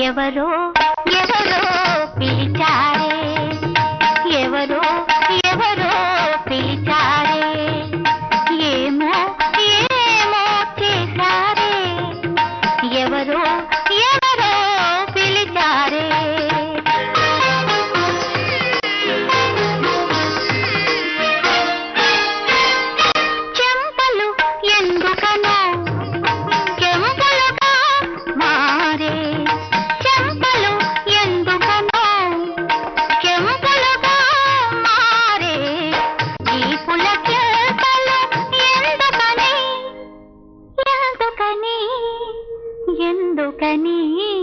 ఎవరో ఎవరో పిలిచారే ఎవరో ఎవరో పిలిచారే ఏమో ఏమో చేశారే ఎవరో ఎవరో పిలిచారే చెంపలు ఎందుకనో కెంపులుగా మారే చెంపలు ఎందుకనో కెంపులుగా మారే ఈ పుల చెంపలు ఎందుకని ఎందుకని ఎందుకని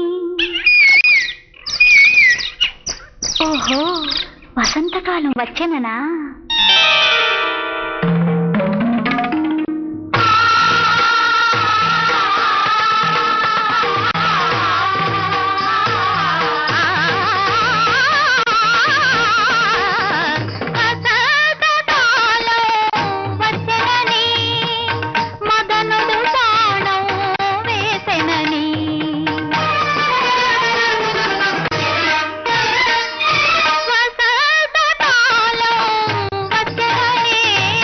ఓహో వసంతకాలం వచ్చేననా వచ్చనని మదనుడు బాణం వేసెనని వసంతకాలం వచ్చనని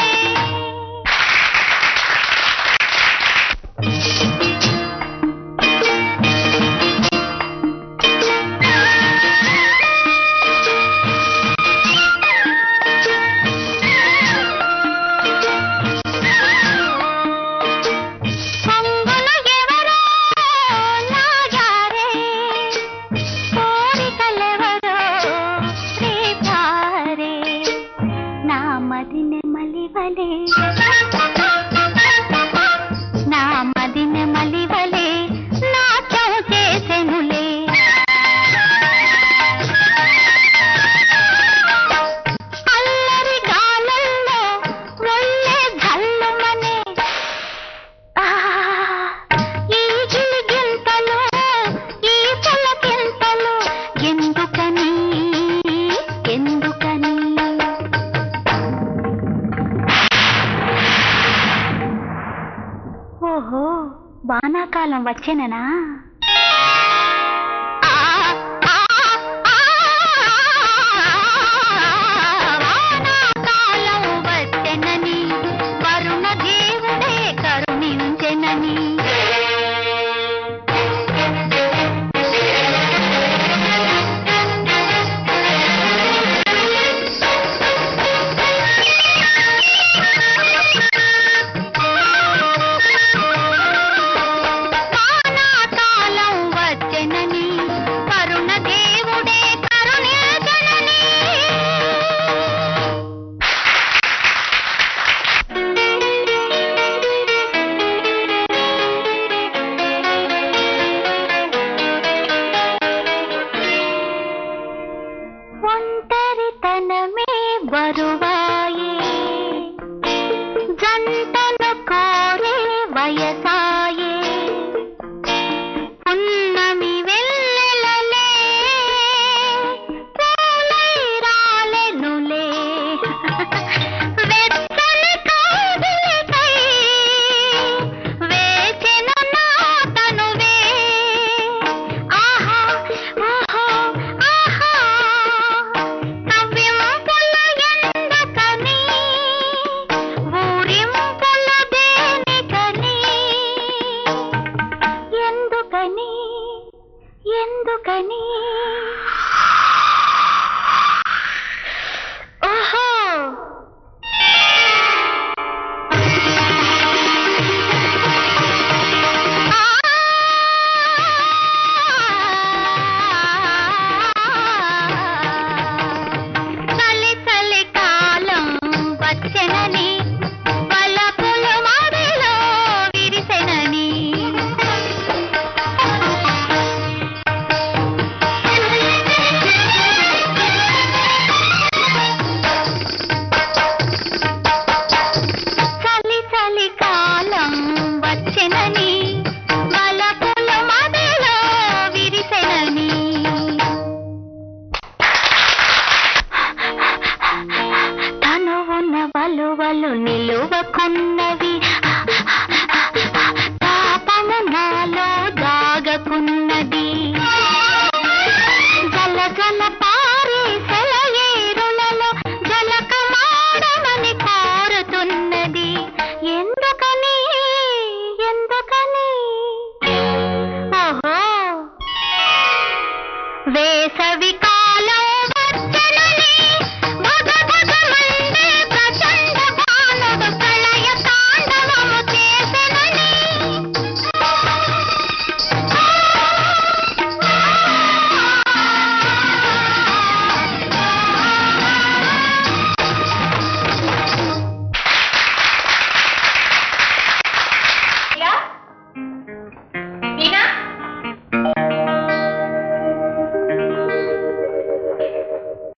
పొంగున ఎవరో లాగారే కోరికలెవరో రేపారే నా మదినె మలివలే నా మదినె మలివలే నాట్యం చేసెనులే అల్లరి గాలల్లో ఒళ్ళే జల్లుమనే ఆ ఈ గిలిగింతలు ఈ పులకింతలు ఎందుకని ఎందుకని ఓహో వానాకాలం వచ్చేననా వానాకాలం వచ్చెనని వరుణ దేవుడే కరుణించెనని వానాకాలం వచ్చెనని వరుణ దేవుడే కరుణించెనని ఒంటరితనమే బరువాయే జంటను కోరే వయసాయే పున్నమి వెన్నెలలే పూలై రాలెనులే వెచ్చని కౌగిలికై వేచెను నా తనువే ఆహా ఓహో ఆహా నవ్వింపుల ఎందుకని ఊరింపుల దేనికని ఎందుకని ఎందుకని ఓహో చలి చలి కాలం వచ్చెనని పలపులు మడిలో విరిసెనని చలి చలి కాలం వచ్చెనని వలపుల మదిలో విరిసెనని తను ఉన్న వలువలు నిలువకున్నవి తాపము నాలో దాగకున్నది